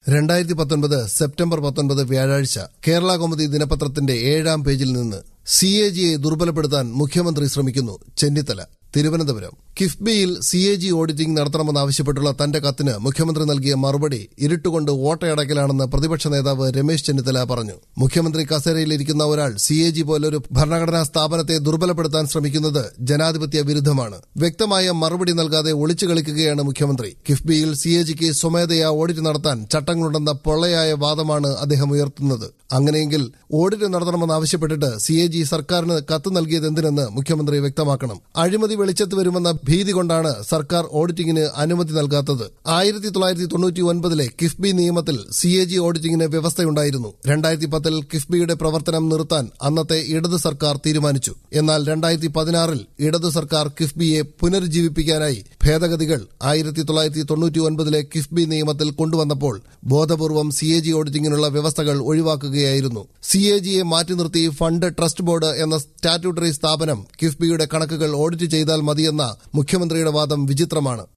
രണ്ടായിരത്തി പത്തൊൻപത് സെപ്റ്റംബർ പത്തൊൻപത് വ്യാഴാഴ്ച കേരള കൗമുദി ദിനപത്രത്തിന്റെ ഏഴാം പേജിൽ നിന്ന് സി എ ജിയെ ദുർബലപ്പെടുത്താൻ മുഖ്യമന്ത്രി ശ്രമിക്കുന്നു ചെന്നിത്തല തിരുവനന്തപുരം കിഫ്ബിയിൽ സി എ ജി ഓഡിറ്റിംഗ് നടത്തണമെന്നാവശ്യപ്പെട്ടുള്ള തന്റെ കത്തിന് മുഖ്യമന്ത്രി നൽകിയ മറുപടി ഇരുട്ടുകൊണ്ട് വോട്ടയടക്കലാണെന്ന് പ്രതിപക്ഷ നേതാവ് രമേശ് ചെന്നിത്തല പറഞ്ഞു മുഖ്യമന്ത്രി കസേരയിലിരിക്കുന്ന ഒരാൾ സി എ ജി പോലൊരു ഭരണഘടനാ സ്ഥാപനത്തെ ദുർബലപ്പെടുത്താൻ ശ്രമിക്കുന്നത് ജനാധിപത്യ വിരുദ്ധമാണ് വ്യക്തമായ മറുപടി നൽകാതെ ഒളിച്ചു കളിക്കുകയാണ് മുഖ്യമന്ത്രി കിഫ്ബിയിൽ സി എ ജിക്ക് സ്വമേധയാ ഓഡിറ്റ് നടത്താൻ ചട്ടങ്ങളുണ്ടെന്ന പൊള്ളയായ വാദമാണ് അദ്ദേഹം ഉയർത്തുന്നത് അങ്ങനെയെങ്കിൽ ഓഡിറ്റ് നടത്തണമെന്നാവശ്യപ്പെട്ടിട്ട് സി എ ജി സർക്കാരിന് കത്ത് നൽകിയത് എന്തിനെന്ന് മുഖ്യമന്ത്രി വ്യക്തമാക്കണം അഴിമതി വെളിച്ചത്ത് വരുമെന്ന ഭീതി കൊണ്ടാണ് സർക്കാർ ഓഡിറ്റിംഗിന് അനുമതി നൽകാത്തത് ആയിരത്തി തൊള്ളായിരത്തി തൊണ്ണൂറ്റി ഒൻപതിലെ കിഫ്ബി നിയമത്തിൽ സി എ ജി ഓഡിറ്റിംഗിന് വ്യവസ്ഥയുണ്ടായിരുന്നു രണ്ടായിരത്തി പത്തിൽ കിഫ്ബിയുടെ പ്രവർത്തനം നിർത്താൻ അന്നത്തെ ഇടത് സർക്കാർ തീരുമാനിച്ചു എന്നാൽ രണ്ടായിരത്തി പതിനാറിൽ ഇടത് സർക്കാർ കിഫ്ബിയെ പുനരുജ്ജീവിപ്പിക്കാനായി ഭേദഗതികൾ ആയിരത്തി തൊള്ളായിരത്തി തൊണ്ണൂറ്റി ഒൻപതിലെ കിഫ്ബി നിയമത്തിൽ കൊണ്ടുവന്നപ്പോൾ ബോധപൂർവം സി എ ജി ഓഡിറ്റിംഗിനുള്ള വ്യവസ്ഥകൾ ഒഴിവാക്കുകയായിരുന്നു സി എ ജിയെ മാറ്റി നിർത്തി ഫണ്ട് ട്രസ്റ്റ് ബോർഡ് എന്ന സ്റ്റാറ്റ്യൂട്ടറി സ്ഥാപനം കിഫ്ബിയുടെ കണക്കുകൾ ഓഡിറ്റ് ചെയ്താൽ മതിയെന്ന മുഖ്യമന്ത്രിയുടെ വാദം വിചിത്രമാണ്